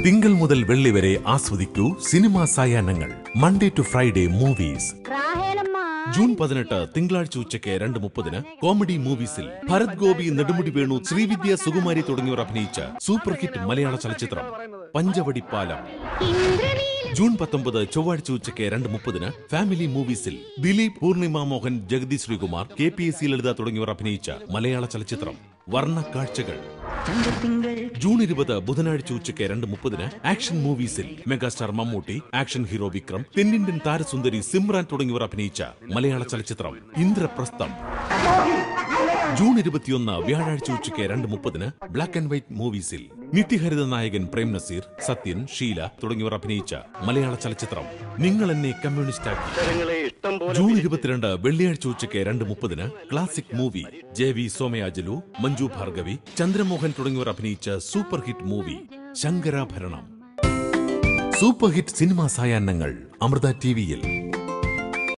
തിങ്കൾ മുതൽ വെള്ളി വരെ ആസ്വദിക്കൂ സിനിമാ സായാഹ്നങ്ങൾ Monday to Friday movies Rahelamma June പതിനെട്ട് തിങ്കളാഴ്ച ഉച്ചയ്ക്ക് രണ്ട് മുപ്പതിന് കോമഡി മൂവീസിൽ ഭരത് ഗോപി നെടുമുടി വേണു ശ്രീവിദ്യ സുകുമാരി തുടങ്ങിയവർ അഭിനയിച്ച സൂപ്പർ ഹിറ്റ് മലയാള ചലച്ചിത്രം പഞ്ചവടി പാലം ഇന്ദ്രനീല ജൂൺ പത്തൊമ്പത് ചൊവ്വാഴ്ച ഉച്ചയ്ക്ക് രണ്ട് മുപ്പതിന് ഫാമിലി മൂവീസിൽ Dileep Poornima Mohan Jagathy Sreekumar K P S C Lalitha തുടങ്ങിയവർ അഭിനയിച്ച മലയാള ചലച്ചിത്രം വർണ്ണ കാഴ്ചകൾ ജൂൺ ഇരുപത് ബുധനാഴ്ച ഉച്ചയ്ക്ക് രണ്ട് മുപ്പതിന് ആക്ഷൻ മൂവീസിൽ megastar Mammootty action hero Vikram തെന്നിന്ത്യൻ താരസുന്ദരി സിമ്രാൻ തുടങ്ങിയവർ അഭിനയിച്ച മലയാള ചലച്ചിത്രം ഇന്ദ്രപ്രസ്ഥം ജൂൺ ഇരുപത്തിയൊന്ന് വ്യാഴാഴ്ച ഉച്ചയ്ക്ക് രണ്ട് മുപ്പതിന് ബ്ലാക്ക് ആൻഡ് വൈറ്റ് മൂവീസിൽ നിത്യഹരിത നായകൻ പ്രേം നസീർ സത്യൻ ഷീല തുടങ്ങിയവർ അഭിനയിച്ച മലയാള ചലച്ചിത്രം നിങ്ങൾ എന്നെ കമ്മ്യൂണിസ്റ്റാക്കി അക്ഷരങ്ങളെ ഇഷ്ടം പോലെ ജൂൺ ഇരുപത്തിരണ്ട് വെള്ളിയാഴ്ച ഉച്ചയ്ക്ക് രണ്ട് മുപ്പതിന് classic movie J V Somayajulu Manju Bhargavi Chandramohan തുടങ്ങിയവർ അഭിനയിച്ച super hit movie Sankarabharanam super hit cinema സായാഹ്നങ്ങൾ അമൃത ടിവിയിൽ